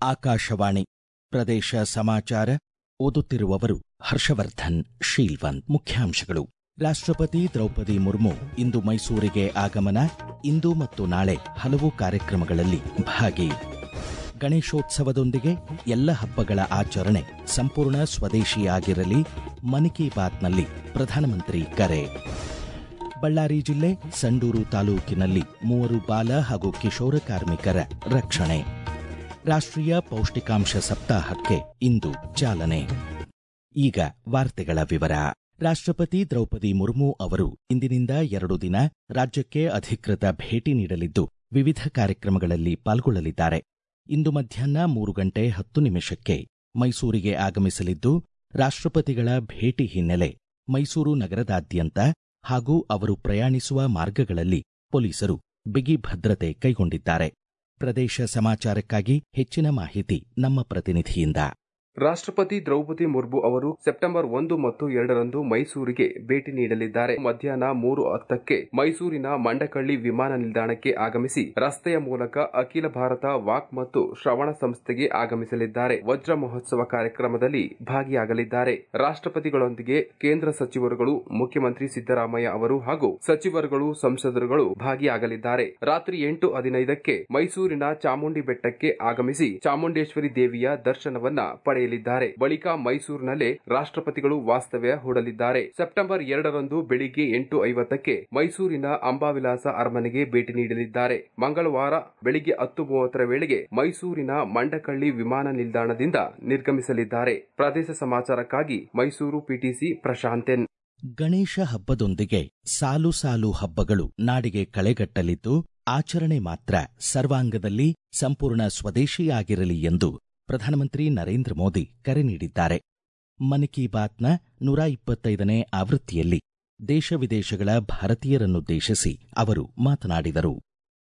ಆಕಾಶವಾಣಿ ಪ್ರದೇಶ ಸಮಾಚಾರ ಓದುತ್ತಿರುವವರು ಹರ್ಷವರ್ಧನ್ ಶೀಲ್ವಂತ್ ಮುಖ್ಯಾಂಶಗಳು ರಾಷ್ಟ್ರಪತಿ ದ್ರೌಪದಿ ಮುರ್ಮು ಇಂದು ಮೈಸೂರಿಗೆ ಆಗಮನ ಇಂದು ಮತ್ತು ನಾಳೆ ಹಲವು ಕಾರ್ಯಕ್ರಮಗಳಲ್ಲಿ ಭಾಗಿ ಗಣೇಶೋತ್ಸವದೊಂದಿಗೆ ಎಲ್ಲ ಹಬ್ಬಗಳ ಆಚರಣೆ ಸಂಪೂರ್ಣ ಸ್ವದೇಶಿಯಾಗಿರಲಿ ಮನ್ ಕಿ ಬಾತ್ನಲ್ಲಿ ಪ್ರಧಾನಮಂತ್ರಿ ಕರೆ ಬಳ್ಳಾರಿ ಜಿಲ್ಲೆ ಸಂಡೂರು ತಾಲೂಕಿನಲ್ಲಿ ಮೂವರು ಬಾಲ ಹಾಗೂ ಕಿಶೋರ ಕಾರ್ಮಿಕರ ರಕ್ಷಣೆ ರಾಷ್ಟ್ರೀಯ ಪೌಷ್ಟಿಕಾಂಶ ಸಪ್ತಾಹಕ್ಕೆ ಇಂದು ಚಾಲನೆ ಈಗ ವಾರ್ತೆಗಳ ವಿವರ ರಾಷ್ಟ್ರಪತಿ ದ್ರೌಪದಿ ಮುರ್ಮು ಅವರು ಇಂದಿನಿಂದ ಎರಡು ದಿನ ರಾಜ್ಯಕ್ಕೆ ಅಧಿಕೃತ ಭೇಟಿ ನೀಡಲಿದ್ದು ವಿವಿಧ ಕಾರ್ಯಕ್ರಮಗಳಲ್ಲಿ ಪಾಲ್ಗೊಳ್ಳಲಿದ್ದಾರೆ ಇಂದು ಮಧ್ಯಾಹ್ನ ಮೂರು ಗಂಟೆ ಹತ್ತು ನಿಮಿಷಕ್ಕೆ ಮೈಸೂರಿಗೆ ಆಗಮಿಸಲಿದ್ದು ರಾಷ್ಟ್ರಪತಿಗಳ ಭೇಟಿ ಹಿನ್ನೆಲೆ ಮೈಸೂರು ನಗರದಾದ್ಯಂತ ಹಾಗೂ ಅವರು ಪ್ರಯಾಣಿಸುವ ಮಾರ್ಗಗಳಲ್ಲಿ ಪೊಲೀಸರು ಬಿಗಿ ಭದ್ರತೆ ಕೈಗೊಂಡಿದ್ದಾರೆ ಪ್ರದೇಶ ಸಮಾಚಾರಕ್ಕಾಗಿ ಹೆಚ್ಚಿನ ಮಾಹಿತಿ ನಮ್ಮ ಪ್ರತಿನಿಧಿಯಿಂದ ರಾಷ್ಟ್ರಪತಿ ದ್ರೌಪದಿ ಮುರ್ಮು ಅವರು ಸೆಪ್ಟೆಂಬರ್ ಒಂದು ಮತ್ತು ಎರಡರಂದು ಮೈಸೂರಿಗೆ ಭೇಟಿ ನೀಡಲಿದ್ದಾರೆ ಮಧ್ಯಾಹ್ನ ಮೂರು ಹತ್ತಕ್ಕೆ ಮೈಸೂರಿನ ಮಂಡಕಳ್ಳಿ ವಿಮಾನ ನಿಲ್ದಾಣಕ್ಕೆ ಆಗಮಿಸಿ ರಸ್ತೆಯ ಮೂಲಕ ಅಖಿಲ ಭಾರತ ವಾಕ್ ಮತ್ತು ಶ್ರವಣ ಸಂಸ್ಥೆಗೆ ಆಗಮಿಸಲಿದ್ದಾರೆ ವಜ್ರ ಮಹೋತ್ಸವ ಕಾರ್ಯಕ್ರಮದಲ್ಲಿ ಭಾಗಿಯಾಗಲಿದ್ದಾರೆ ರಾಷ್ಟ್ರಪತಿಗಳೊಂದಿಗೆ ಕೇಂದ್ರ ಸಚಿವರುಗಳು ಮುಖ್ಯಮಂತ್ರಿ ಸಿದ್ದರಾಮಯ್ಯ ಅವರು ಹಾಗೂ ಸಚಿವರುಗಳು ಸಂಸದರುಗಳು ಭಾಗಿಯಾಗಲಿದ್ದಾರೆ ರಾತ್ರಿ ಎಂಟು ಹದಿನೈದಕ್ಕೆ ಮೈಸೂರಿನ ಚಾಮುಂಡಿ ಬೆಟ್ಟಕ್ಕೆ ಆಗಮಿಸಿ ಚಾಮುಂಡೇಶ್ವರಿ ದೇವಿಯ ದರ್ಶನವನ್ನ ಪಡೆಯಲಿದ್ದಾರೆ ಬಳಿಕ ಮೈಸೂರಿನಲ್ಲೇ ರಾಷ್ಟ್ರಪತಿಗಳು ವಾಸ್ತವ್ಯ ಹೂಡಲಿದ್ದಾರೆ ಸೆಪ್ಟೆಂಬರ್ ಎರಡರಂದು ಬೆಳಿಗ್ಗೆ ಎಂಟು ಐವತ್ತಕ್ಕೆ ಮೈಸೂರಿನ ಅಂಬಾವಿಲಾಸ ಅರಮನೆಗೆ ಭೇಟಿ ನೀಡಲಿದ್ದಾರೆ ಮಂಗಳವಾರ ಬೆಳಿಗ್ಗೆ ಹತ್ತು ಮೂವತ್ತರ ವೇಳೆಗೆ ಮೈಸೂರಿನ ಮಂಡಕಳ್ಳಿ ವಿಮಾನ ನಿಲ್ದಾಣದಿಂದ ನಿರ್ಗಮಿಸಲಿದ್ದಾರೆ ಪ್ರದೇಶ ಸಮಾಚಾರಕ್ಕಾಗಿ ಮೈಸೂರು ಪಿಟಿಸಿ ಪ್ರಶಾಂತೆನ್ ಗಣೇಶ ಹಬ್ಬದೊಂದಿಗೆ ಸಾಲು ಸಾಲು ಹಬ್ಬಗಳು ನಾಡಿಗೆ ಕಳೆಗಟ್ಟಲಿದ್ದು ಆಚರಣೆ ಮಾತ್ರ ಸರ್ವಾಂಗದಲ್ಲಿ ಸಂಪೂರ್ಣ ಸ್ವದೇಶಿಯಾಗಿರಲಿ ಎಂದು ಪ್ರಧಾನಮಂತ್ರಿ ನರೇಂದ್ರ ಮೋದಿ ಕರೆ ನೀಡಿದ್ದಾರೆ ಮನ್ ಕಿ ಬಾತ್ನ ನೂರ ಇಪ್ಪತ್ತೈದನೇ ಆವೃತ್ತಿಯಲ್ಲಿ ದೇಶ ವಿದೇಶಗಳ ಭಾರತೀಯರನ್ನುದ್ದೇಶಿಸಿ ಅವರು ಮಾತನಾಡಿದರು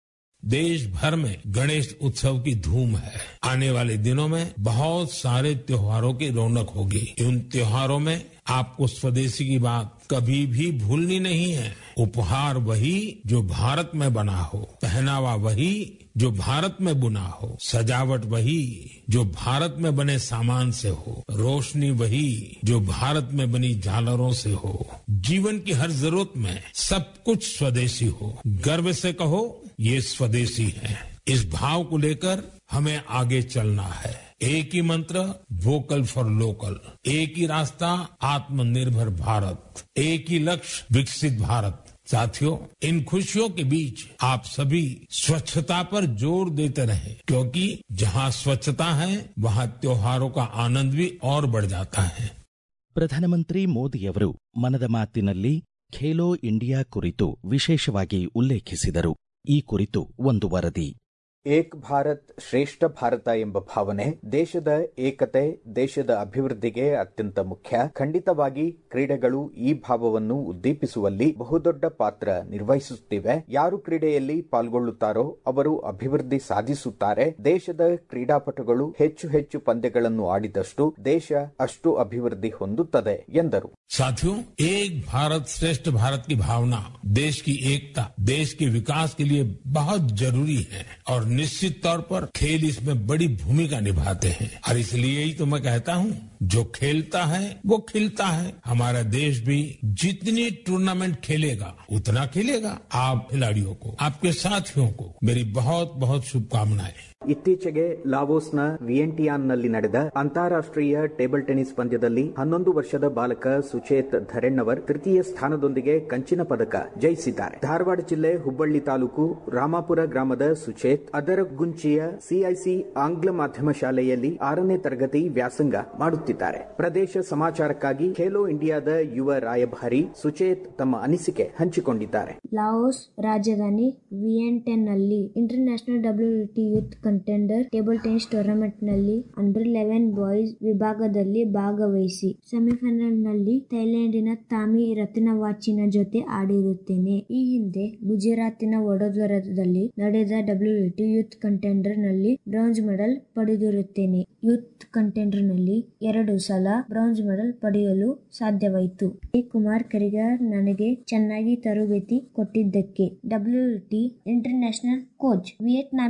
देश भर में गणेश उत्सव की धूम है आने वाले दिनों में बहुत सारे त्योहारों की रौनक होगी उन त्योहारों में आपको स्वदेशी की बात कभी भी भूलनी नहीं है उपहार वही जो भारत में बना हो पहनावा वही जो भारत में बुना हो सजावट वही जो भारत में बने सामान से हो रोशनी वही जो भारत में बनी झालरों से हो जीवन की हर जरूरत में सब कुछ स्वदेशी हो गर्व से कहो ये स्वदेशी है इस भाव को लेकर हमें आगे चलना है एक ही मंत्र वोकल फॉर लोकल एक ही रास्ता आत्मनिर्भर भारत एक ही लक्ष्य विकसित भारत साथियों इन खुशियों के बीच आप सभी स्वच्छता पर जोर देते रहे क्योंकि जहां स्वच्छता है वहां त्योहारों का आनंद भी और बढ़ जाता है ಪ್ರಧಾನಮಂತ್ರಿ ಮೋದಿಯವರು ಮನದ ಮಾತಿನಲ್ಲಿ ಖೇಲೋ ಇಂಡಿಯಾ ಕುರಿತು ವಿಶೇಷವಾಗಿ ಉಲ್ಲೇಖಿಸಿದರು ಈ ಕುರಿತು ಒಂದು ವರದಿ ಏಕ್ ಭಾರತ್ ಶ್ರೇಷ್ಠ ಭಾರತ ಎಂಬ ಭಾವನೆ ದೇಶದ ಏಕತೆ ದೇಶದ ಅಭಿವೃದ್ಧಿಗೆ ಅತ್ಯಂತ ಮುಖ್ಯ ಖಂಡಿತವಾಗಿ ಕ್ರೀಡೆಗಳು ಈ ಭಾವವನ್ನು ಉದ್ದೀಪಿಸುವಲ್ಲಿ ಬಹುದೊಡ್ಡ ಪಾತ್ರ ನಿರ್ವಹಿಸುತ್ತಿವೆ ಯಾರು ಕ್ರೀಡೆಯಲ್ಲಿ ಪಾಲ್ಗೊಳ್ಳುತ್ತಾರೋ ಅವರು ಅಭಿವೃದ್ಧಿ ಸಾಧಿಸುತ್ತಾರೆ ದೇಶದ ಕ್ರೀಡಾಪಟುಗಳು ಹೆಚ್ಚು ಹೆಚ್ಚು ಪಂದ್ಯಗಳನ್ನು ಆಡಿದಷ್ಟು ದೇಶ ಅಷ್ಟು ಅಭಿವೃದ್ಧಿ ಹೊಂದುತ್ತದೆ ಎಂದರು साथियों एक भारत श्रेष्ठ भारत की भावना देश की एकता देश के विकास के लिए बहुत जरूरी है और निश्चित तौर पर खेल इसमें बड़ी भूमिका निभाते हैं और इसलिए ही तो मैं कहता हूँ जो खेलता है वो खिलता है हमारा देश भी जितनी टूर्नामेंट खेलेगा उतना खेलेगा आप खिलाड़ियों को आपके साथियों को मेरी बहुत बहुत शुभकामनाएं ಇತ್ತೀಚೆಗೆ ಲಾವೋಸ್ನ ವಿಯೆಂಟಿಯಾನ್ನಲ್ಲಿ ನಡೆದ ಅಂತಾರಾಷ್ಟ್ರೀಯ ಟೇಬಲ್ ಟೆನ್ನಿಸ್ ಪಂದ್ಯದಲ್ಲಿ ಹನ್ನೊಂದು ವರ್ಷದ ಬಾಲಕ ಸುಚೇತ್ ಧರೆಣ್ಣವರ್ ತೃತೀಯ ಸ್ಥಾನದೊಂದಿಗೆ ಕಂಚಿನ ಪದಕ ಜಯಿಸಿದ್ದಾರೆ ಧಾರವಾಡ ಜಿಲ್ಲೆ ಹುಬ್ಬಳ್ಳಿ ತಾಲೂಕು ರಾಮಾಪುರ ಗ್ರಾಮದ ಸುಚೇತ್ ಅದರಗುಂಚಿಯ ಸಿಐಸಿ ಆಂಗ್ಲ ಮಾಧ್ಯಮ ಶಾಲೆಯಲ್ಲಿ ಆರನೇ ತರಗತಿ ವ್ಯಾಸಂಗ ಮಾಡುತ್ತಿದ್ದಾರೆ ಪ್ರದೇಶ ಸಮಾಚಾರಕ್ಕಾಗಿ ಖೇಲೋ ಇಂಡಿಯಾದ ಯುವ ರಾಯಭಾರಿ ಸುಚೇತ್ ತಮ್ಮ ಅನಿಸಿಕೆ ಹಂಚಿಕೊಂಡಿದ್ದಾರೆ ಲಾವೋಸ್ ರಾಜಧಾನಿ ವಿಯೆಂಟೆನ್ನಲ್ಲಿ international W T youth contender table tennis tournament ನಲ್ಲಿ ಅಂಡರ್ ಲೆವೆನ್ ಬಾಯ್ಸ್ ವಿಭಾಗದಲ್ಲಿ ಭಾಗವಹಿಸಿ ಸೆಮಿಫೈನಲ್ ನಲ್ಲಿ ಥೈಲ್ಯಾಂಡಿನ ತಾಮಿ ರತ್ನವಾಚಿನ ಜೊತೆ ಆಡಿರುತ್ತೇನೆ ಈ ಹಿಂದೆ ಗುಜರಾತಿನ ವಡೋದರದಲ್ಲಿ ನಡೆದ ಡಬ್ಲ್ಯೂಟಿ ಯೂತ್ ಕಂಟೆಂಡರ್ ನಲ್ಲಿ ಬ್ರಾಂಜ್ ಮೆಡಲ್ ಪಡೆದಿರುತ್ತೇನೆ ಯೂತ್ ಕಂಟೆಂಡರ್ ನಲ್ಲಿ ಎರಡು ಸಲ ಬ್ರಾಂಜ್ ಮೆಡಲ್ ಪಡೆಯಲು ಸಾಧ್ಯವಾಯಿತು ಈ ಕುಮಾರ್ ಕರಿಗಾರ್ ನನಗೆ ಚೆನ್ನಾಗಿ ತರಬೇತಿ ಕೊಟ್ಟಿದ್ದಕ್ಕೆ ಡಬ್ಲ್ಯೂಟಿ ಇಂಟರ್ನ್ಯಾಷನಲ್ ಕೋಚ್ ವಿಯೆಟ್ನಾಮಿನ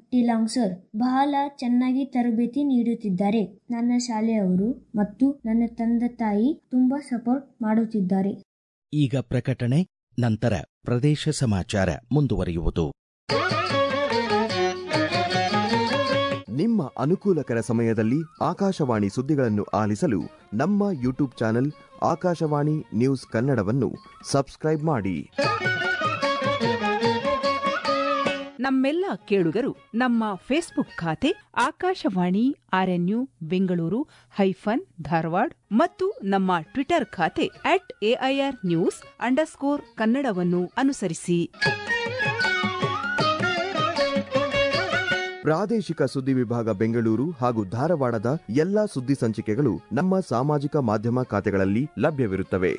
ಟಿಲಾಂಗ್ ಸರ್ ಬಹಳ ಚೆನ್ನಾಗಿ ತರಬೇತಿ ನೀಡುತ್ತಿದ್ದಾರೆ ನನ್ನ ಶಾಲೆಯವರು ಮತ್ತು ನನ್ನ ತಂದೆ ತಾಯಿ ತುಂಬಾ ಸಪೋರ್ಟ್ ಮಾಡುತ್ತಿದ್ದಾರೆ ಈಗ ಪ್ರಕಟಣೆ ನಂತರ ಪ್ರದೇಶ ಸಮಾಚಾರ ಮುಂದುವರಿಯುವುದು ನಿಮ್ಮ ಅನುಕೂಲಕರ ಸಮಯದಲ್ಲಿ ಆಕಾಶವಾಣಿ ಸುದ್ದಿಗಳನ್ನು ಆಲಿಸಲು ನಮ್ಮ ಯೂಟ್ಯೂಬ್ ಚಾನೆಲ್ ಆಕಾಶವಾಣಿ ನ್ಯೂಸ್ ಕನ್ನಡವನ್ನು ಸಬ್ಸ್ಕ್ರೈಬ್ ಮಾಡಿ ನಮ್ಮೆಲ್ಲ ಕೇಳುಗರು ನಮ್ಮ ಫೇಸ್ಬುಕ್ ಖಾತೆ ಆಕಾಶವಾಣಿ ಆರ್ಎನ್ಯು ಬೆಂಗಳೂರು ಹೈಫನ್ ಧಾರವಾಡ ಮತ್ತು ನಮ್ಮ ಟ್ವಿಟರ್ ಖಾತೆ ಅಟ್ ಎಐಆರ್ ನ್ಯೂಸ್ ಅಂಡರ್ಸ್ಕೋರ್ ಕನ್ನಡವನ್ನು ಅನುಸರಿಸಿ ಪ್ರಾದೇಶಿಕ ಸುದ್ದಿ ವಿಭಾಗ ಬೆಂಗಳೂರು ಹಾಗೂ ಧಾರವಾಡದ ಎಲ್ಲಾ ಸುದ್ದಿ ಸಂಚಿಕೆಗಳು ನಮ್ಮ ಸಾಮಾಜಿಕ ಮಾಧ್ಯಮ ಖಾತೆಗಳಲ್ಲಿ ಲಭ್ಯವಿರುತ್ತವೆ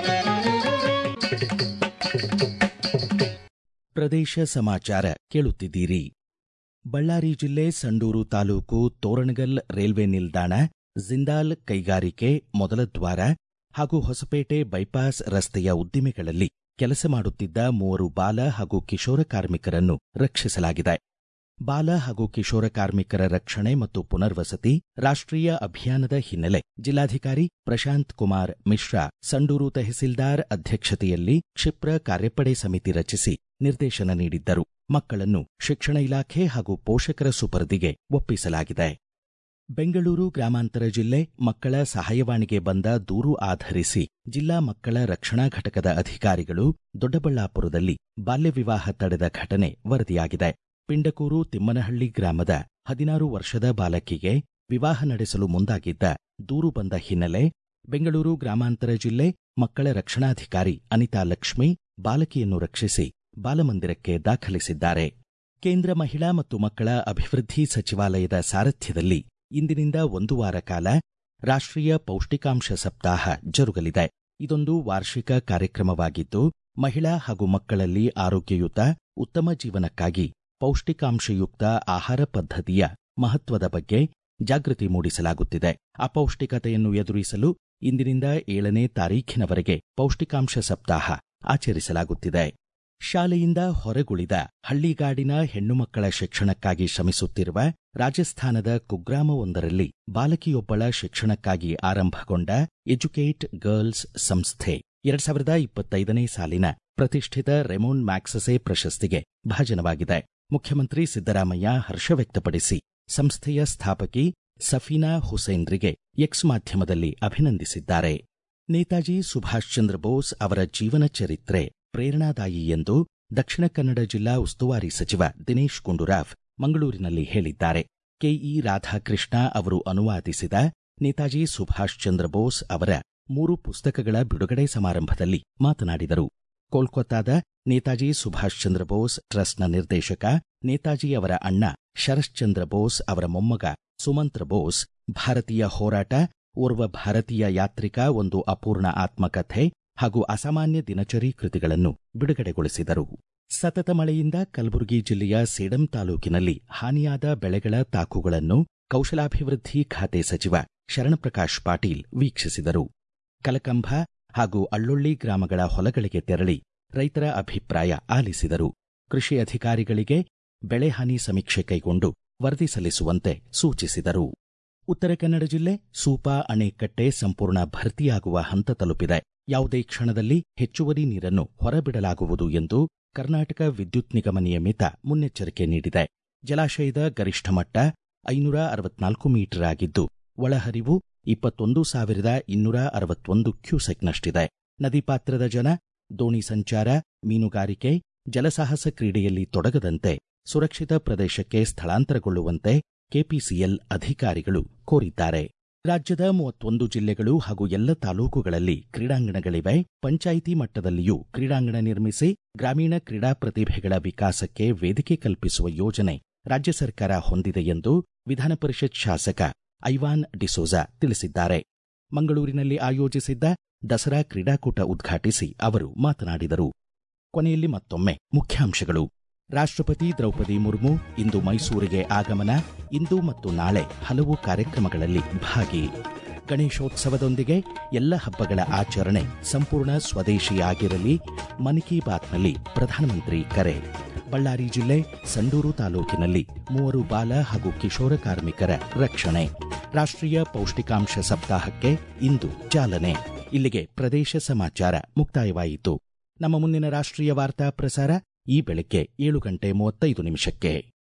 ಪ್ರದೇಶ ಸಮಾಚಾರ ಕೇಳುತ್ತಿದ್ದೀರಿ ಬಳ್ಳಾರಿ ಜಿಲ್ಲೆ ಸಂಡೂರು ತಾಲೂಕು ತೋರಣಗಲ್ ರೈಲ್ವೆ ನಿಲ್ದಾಣ ಜಿಂದಾಲ್ ಕೈಗಾರಿಕೆ ಮೊದಲ ದ್ವಾರ ಹಾಗೂ ಹೊಸಪೇಟೆ ಬೈಪಾಸ್ ರಸ್ತೆಯ ಉದ್ದಿಮೆಗಳಲ್ಲಿ ಕೆಲಸ ಮಾಡುತ್ತಿದ್ದ ಮೂವರು ಬಾಲ ಹಾಗೂ ಕಿಶೋರ ಕಾರ್ಮಿಕರನ್ನು ರಕ್ಷಿಸಲಾಗಿದೆ ಬಾಲ ಹಾಗೂ ಕಿಶೋರ ಕಾರ್ಮಿಕರ ರಕ್ಷಣೆ ಮತ್ತು ಪುನರ್ವಸತಿ ರಾಷ್ಟ್ರೀಯ ಅಭಿಯಾನದ ಹಿನ್ನೆಲೆ ಜಿಲ್ಲಾಧಿಕಾರಿ ಪ್ರಶಾಂತ್ ಕುಮಾರ್ ಮಿಶ್ರಾ ಸಂಡೂರು ತಹಸೀಲ್ದಾರ್ ಅಧ್ಯಕ್ಷತೆಯಲ್ಲಿ ಕ್ಷಿಪ್ರ ಕಾರ್ಯಪಡೆ ಸಮಿತಿ ರಚಿಸಿ ನಿರ್ದೇಶನ ನೀಡಿದ್ದರು ಮಕ್ಕಳನ್ನು ಶಿಕ್ಷಣ ಇಲಾಖೆ ಹಾಗೂ ಪೋಷಕರ ಸುಪರ್ದಿಗೆ ಒಪ್ಪಿಸಲಾಗಿದೆ ಬೆಂಗಳೂರು ಗ್ರಾಮಾಂತರ ಜಿಲ್ಲೆ ಮಕ್ಕಳ ಸಹಾಯವಾಣಿಗೆ ಬಂದ ದೂರು ಆಧರಿಸಿ ಜಿಲ್ಲಾ ಮಕ್ಕಳ ರಕ್ಷಣಾ ಘಟಕದ ಅಧಿಕಾರಿಗಳು ದೊಡ್ಡಬಳ್ಳಾಪುರದಲ್ಲಿ ಬಾಲ್ಯ ವಿವಾಹ ತಡೆದ ಘಟನೆ ವರದಿಯಾಗಿದೆ ಪಿಂಡಕೂರು ತಿಮ್ಮನಹಳ್ಳಿ ಗ್ರಾಮದ ಹದಿನಾರು ವರ್ಷದ ಬಾಲಕಿಗೆ ವಿವಾಹ ನಡೆಸಲು ಮುಂದಾಗಿದ್ದ ದೂರು ಬಂದ ಹಿನ್ನೆಲೆ ಬೆಂಗಳೂರು ಗ್ರಾಮಾಂತರ ಜಿಲ್ಲೆ ಮಕ್ಕಳ ರಕ್ಷಣಾಧಿಕಾರಿ ಅನಿತಾ ಲಕ್ಷ್ಮಿ ಬಾಲಕಿಯನ್ನು ರಕ್ಷಿಸಿ ಬಾಲಮಂದಿರಕ್ಕೆ ದಾಖಲಿಸಿದ್ದಾರೆ ಕೇಂದ್ರ ಮಹಿಳಾ ಮತ್ತು ಮಕ್ಕಳ ಅಭಿವೃದ್ಧಿ ಸಚಿವಾಲಯದ ಸಾರಥ್ಯದಲ್ಲಿ ಇಂದಿನಿಂದ ಒಂದು ವಾರ ಕಾಲ ರಾಷ್ಟ್ರೀಯ ಪೌಷ್ಟಿಕಾಂಶ ಸಪ್ತಾಹ ಜರುಗಲಿದೆ ಇದೊಂದು ವಾರ್ಷಿಕ ಕಾರ್ಯಕ್ರಮವಾಗಿದ್ದು ಮಹಿಳಾ ಹಾಗೂ ಮಕ್ಕಳಲ್ಲಿ ಆರೋಗ್ಯಯುತ ಉತ್ತಮ ಜೀವನಕ್ಕಾಗಿ ಪೌಷ್ಟಿಕಾಂಶಯುಕ್ತ ಆಹಾರ ಪದ್ಧತಿಯ ಮಹತ್ವದ ಬಗ್ಗೆ ಜಾಗೃತಿ ಮೂಡಿಸಲಾಗುತ್ತಿದೆ ಅಪೌಷ್ಟಿಕತೆಯನ್ನು ಎದುರಿಸಲು ಇಂದಿನಿಂದ ಏಳನೇ ತಾರೀಖಿನವರೆಗೆ ಪೌಷ್ಟಿಕಾಂಶ ಸಪ್ತಾಹ ಆಚರಿಸಲಾಗುತ್ತಿದೆ ಶಾಲೆಯಿಂದ ಹೊರಗುಳಿದ ಹಳ್ಳಿಗಾಡಿನ ಹೆಣ್ಣು ಮಕ್ಕಳ ಶಿಕ್ಷಣಕ್ಕಾಗಿ ಶ್ರಮಿಸುತ್ತಿರುವ ರಾಜಸ್ಥಾನದ ಕುಗ್ರಾಮವೊಂದರಲ್ಲಿ ಬಾಲಕಿಯೊಬ್ಬಳ ಶಿಕ್ಷಣಕ್ಕಾಗಿ ಆರಂಭಗೊಂಡ ಎಜುಕೇಟ್ ಗರ್ಲ್ಸ್ ಸಂಸ್ಥೆ ಎರಡ್ ಸಾವಿರದ ಇಪ್ಪತ್ತೈದನೇ ಸಾಲಿನ ಪ್ರತಿಷ್ಠಿತ ರೆಮೋನ್ ಮ್ಯಾಕ್ಸಸೆ ಪ್ರಶಸ್ತಿಗೆ ಭಾಜನವಾಗಿದೆ ಮುಖ್ಯಮಂತ್ರಿ ಸಿದ್ದರಾಮಯ್ಯ ಹರ್ಷ ವ್ಯಕ್ತಪಡಿಸಿ ಸಂಸ್ಥೆಯ ಸ್ಥಾಪಕಿ ಸಫೀನಾ ಹುಸೇನ್ರಿಗೆ ಎಕ್ಸ್ ಮಾಧ್ಯಮದಲ್ಲಿ ಅಭಿನಂದಿಸಿದ್ದಾರೆ ನೇತಾಜಿ ಸುಭಾಷ್ ಚಂದ್ರ ಬೋಸ್ ಅವರ ಜೀವನ ಚರಿತ್ರೆ ಪ್ರೇರಣಾದಾಯಿ ಎಂದು ದಕ್ಷಿಣ ಕನ್ನಡ ಜಿಲ್ಲಾ ಉಸ್ತುವಾರಿ ಸಚಿವ ದಿನೇಶ್ ಗುಂಡೂರಾವ್ ಮಂಗಳೂರಿನಲ್ಲಿ ಹೇಳಿದ್ದಾರೆ ಕೆಇ ರಾಧಾಕೃಷ್ಣ ಅವರು ಅನುವಾದಿಸಿದ ನೇತಾಜಿ ಸುಭಾಷ್ ಚಂದ್ರ ಬೋಸ್ ಅವರ ಮೂರು ಪುಸ್ತಕಗಳ ಬಿಡುಗಡೆ ಸಮಾರಂಭದಲ್ಲಿ ಮಾತನಾಡಿದರು ಕೋಲ್ಕತ್ತಾದ ನೇತಾಜಿ ಸುಭಾಷ್ ಚಂದ್ರ ಬೋಸ್ ಟ್ರಸ್ಟ್ನ ನಿರ್ದೇಶಕ ನೇತಾಜಿ ಅವರ ಅಣ್ಣ ಶರಶ್ಚಂದ್ರ ಬೋಸ್ ಅವರ ಮೊಮ್ಮಗ ಸುಮಂತ್ರ ಬೋಸ್ ಭಾರತೀಯ ಹೋರಾಟ ಓರ್ವ ಭಾರತೀಯ ಯಾತ್ರಿಕ ಒಂದು ಅಪೂರ್ಣ ಆತ್ಮಕಥೆ ಹಾಗೂ ಅಸಾಮಾನ್ಯ ದಿನಚರಿ ಕೃತಿಗಳನ್ನು ಬಿಡುಗಡೆಗೊಳಿಸಿದರು ಸತತ ಮಳೆಯಿಂದ ಕಲಬುರಗಿ ಜಿಲ್ಲೆಯ ಸೇಡಂ ತಾಲೂಕಿನಲ್ಲಿ ಹಾನಿಯಾದ ಬೆಳೆಗಳ ತಾಕುಗಳನ್ನು ಕೌಶಲಾಭಿವೃದ್ಧಿ ಖಾತೆ ಸಚಿವ ಶರಣಪ್ರಕಾಶ್ ಪಾಟೀಲ್ ವೀಕ್ಷಿಸಿದರು ಕಲಕಂಭ ಹಾಗೂ ಅಳ್ಳೊಳ್ಳಿ ಗ್ರಾಮಗಳ ಹೊಲಗಳಿಗೆ ತೆರಳಿ ರೈತರ ಅಭಿಪ್ರಾಯ ಆಲಿಸಿದರು ಕೃಷಿ ಅಧಿಕಾರಿಗಳಿಗೆ ಬೆಳೆ ಹಾನಿ ಸಮೀಕ್ಷೆ ಕೈಗೊಂಡು ವರದಿ ಸಲ್ಲಿಸುವಂತೆ ಸೂಚಿಸಿದರು ಉತ್ತರ ಕನ್ನಡ ಜಿಲ್ಲೆ ಸೂಪಾ ಅಣೆಕಟ್ಟೆ ಸಂಪೂರ್ಣ ಭರ್ತಿಯಾಗುವ ಹಂತ ತಲುಪಿದೆ ಯಾವುದೇ ಕ್ಷಣದಲ್ಲಿ ಹೆಚ್ಚುವರಿ ನೀರನ್ನು ಹೊರಬಿಡಲಾಗುವುದು ಎಂದು ಕರ್ನಾಟಕ ವಿದ್ಯುತ್ ನಿಗಮ ನಿಯಮಿತ ಮುನ್ನೆಚ್ಚರಿಕೆ ನೀಡಿದೆ ಜಲಾಶಯದ ಗರಿಷ್ಠ ಮಟ್ಟ ಐನೂರ ಅರವತ್ನಾಲ್ಕು ಮೀಟರ್ ಆಗಿದ್ದು ಒಳಹರಿವು ಇಪ್ಪತ್ತೊಂದು ಸಾವಿರದ ಇನ್ನೂರ ಅರವತ್ತೊಂದು ಕ್ಯೂಸೆಕ್ನಷ್ಟಿದೆ ನದಿ ಪಾತ್ರದ ಜನ ದೋಣಿ ಸಂಚಾರ ಮೀನುಗಾರಿಕೆ ಜಲಸಾಹಸ ಕ್ರೀಡೆಯಲ್ಲಿ ತೊಡಗದಂತೆ ಸುರಕ್ಷಿತ ಪ್ರದೇಶಕ್ಕೆ ಸ್ಥಳಾಂತರಗೊಳ್ಳುವಂತೆ ಕೆಪಿಸಿಎಲ್ ಅಧಿಕಾರಿಗಳು ಕೋರಿದ್ದಾರೆ ರಾಜ್ಯದ ಮೂವತ್ತೊಂದು ಜಿಲ್ಲೆಗಳು ಹಾಗೂ ಎಲ್ಲ ತಾಲೂಕುಗಳಲ್ಲಿ ಕ್ರೀಡಾಂಗಣಗಳಿವೆ ಪಂಚಾಯಿತಿ ಮಟ್ಟದಲ್ಲಿಯೂ ಕ್ರೀಡಾಂಗಣ ನಿರ್ಮಿಸಿ ಗ್ರಾಮೀಣ ಕ್ರೀಡಾ ಪ್ರತಿಭೆಗಳ ವಿಕಾಸಕ್ಕೆ ವೇದಿಕೆ ಕಲ್ಪಿಸುವ ಯೋಜನೆ ರಾಜ್ಯ ಸರ್ಕಾರ ಹೊಂದಿದೆ ಎಂದು ವಿಧಾನ ಪರಿಷತ್ ಶಾಸಕ ಐವಾನ್ ಡಿಸೋಜಾ ತಿಳಿಸಿದ್ದಾರೆ ಮಂಗಳೂರಿನಲ್ಲಿ ಆಯೋಜಿಸಿದ್ದ ದಸರಾ ಕ್ರೀಡಾಕೂಟ ಉದ್ಘಾಟಿಸಿ ಅವರು ಮಾತನಾಡಿದರು ಕೊನೆಯಲ್ಲಿ ಮತ್ತೊಮ್ಮೆ ಮುಖ್ಯಾಂಶಗಳು ರಾಷ್ಟ್ರಪತಿ ದ್ರೌಪದಿ ಮುರ್ಮು ಇಂದು ಮೈಸೂರಿಗೆ ಆಗಮನ ಇಂದು ಮತ್ತು ನಾಳೆ ಹಲವು ಕಾರ್ಯಕ್ರಮಗಳಲ್ಲಿ ಭಾಗಿ ಗಣೇಶೋತ್ಸವದೊಂದಿಗೆ ಎಲ್ಲ ಹಬ್ಬಗಳ ಆಚರಣೆ ಸಂಪೂರ್ಣ ಸ್ವದೇಶಿಯಾಗಿರಲಿ ಮನ್ ಕಿ ಬಾತ್ನಲ್ಲಿ ಪ್ರಧಾನಮಂತ್ರಿ ಕರೆ ಬಳ್ಳಾರಿ ಜಿಲ್ಲೆ ಸಂಡೂರು ತಾಲೂಕಿನಲ್ಲಿ ಮೂವರು ಬಾಲ ಹಾಗೂ ಕಿಶೋರ ಕಾರ್ಮಿಕರ ರಕ್ಷಣೆ ರಾಷ್ಟ್ರೀಯ ಪೌಷ್ಟಿಕಾಂಶ ಸಪ್ತಾಹಕ್ಕೆ ಇಂದು ಚಾಲನೆ ಇಲ್ಲಿಗೆ ಪ್ರದೇಶ ಸಮಾಚಾರ ಮುಕ್ತಾಯವಾಯಿತು ನಮ್ಮ ಮುಂದಿನ ರಾಷ್ಟ್ರೀಯ ವಾರ್ತಾ ಪ್ರಸಾರ ಈ ಬೆಳಗ್ಗೆ ಏಳು ಗಂಟೆ ಮೂವತ್ತೈದು ನಿಮಿಷಕ್ಕೆ